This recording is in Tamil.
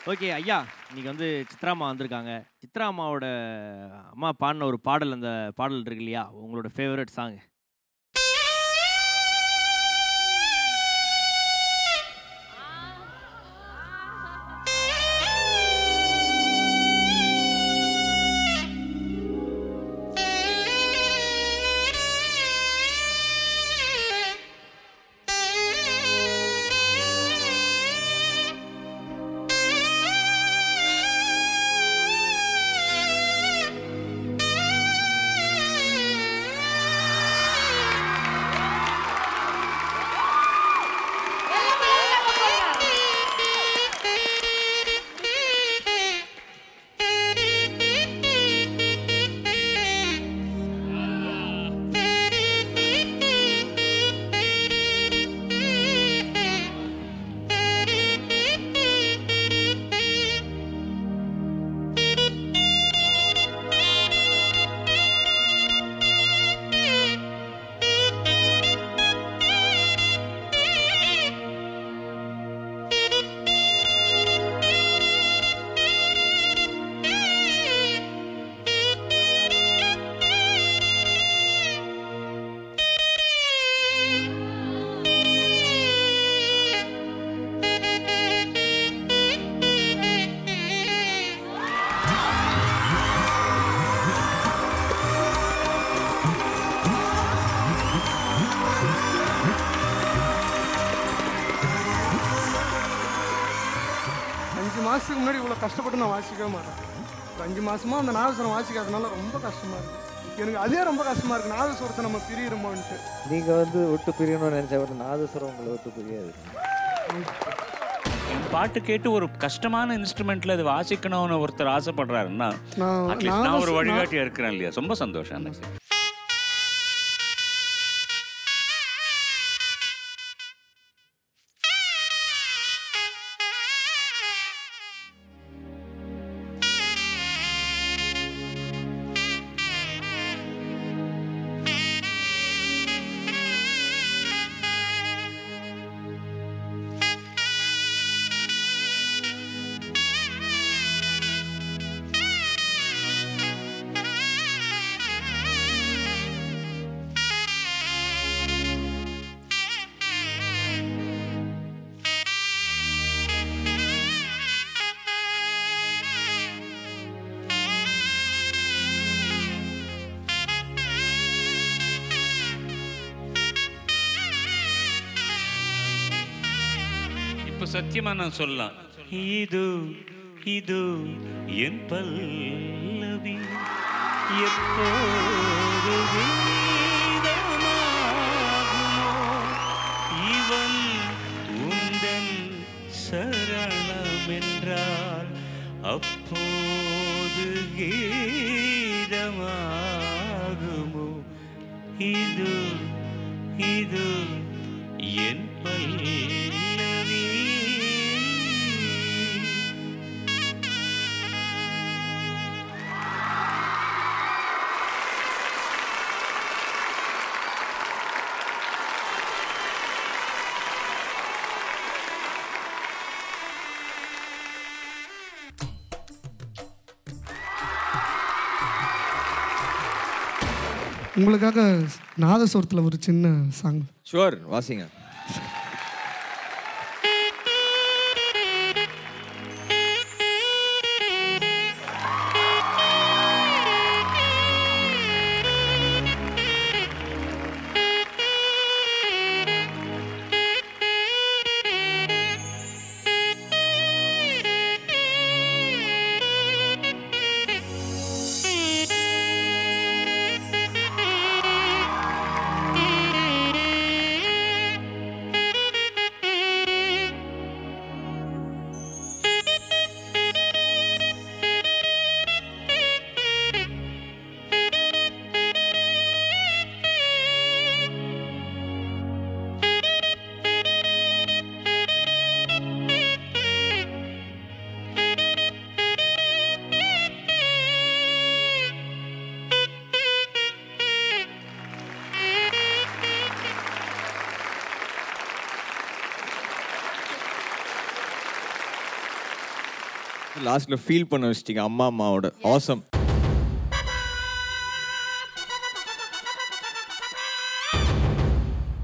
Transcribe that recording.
ஓகே ஐயா இன்னைக்கு வந்து சித்ரா அம்மா வந்திருக்காங்க சித்ரா அம்மாவோட அம்மா பாடின ஒரு பாடல் அந்த பாடல் இருக்கு இல்லையா உங்களோட ஃபேவரட் சாங் அஞ்சு மாதத்துக்கு முன்னாடி இவ்வளோ கஷ்டப்பட்டு நான் வாசிக்கவே மாட்டேன் ஒரு அஞ்சு மாசமா அந்த நாதஸ்வரம் வாசிக்காதனால ரொம்ப கஷ்டமா இருக்கு எனக்கு அதே ரொம்ப கஷ்டமா இருக்கு நாதஸ்வரத்தை நம்ம பிரியிறோமோன்ட்டு நீங்க வந்து விட்டு பிரியணும்னு நினைச்சா கூட நாதஸ்வரம் உங்களை விட்டு பிரியாது என் பாட்டு கேட்டு ஒரு கஷ்டமான இன்ஸ்ட்ருமெண்ட்ல அது வாசிக்கணும்னு ஒருத்தர் ஆசைப்படுறாருன்னா நான் அட்லீஸ்ட் நான் ஒரு நாதஸ்- வழிகாட்டியா இருக்கிறேன் இல்லையா ரொம்ப சந்தோஷம் எனக்கு இப்ப சத்தியமா நான் சொல்லலாம் இது இது என் பல்லவி எப்போது வேதமாகுமோ இவன் உந்தன் சரணம் என்றால் அப்போது கீதமாகுமோ இது இது என் பல்லவி உங்களுக்காக நாதஸ்வரத்தில் ஒரு சின்ன சாங் ஷுவர் வாசிங்க Thank you. லாஸ்ட்ல ஃபீல் பண்ண வச்சிட்டீங்க அம்மா அம்மாவோட ஆசம்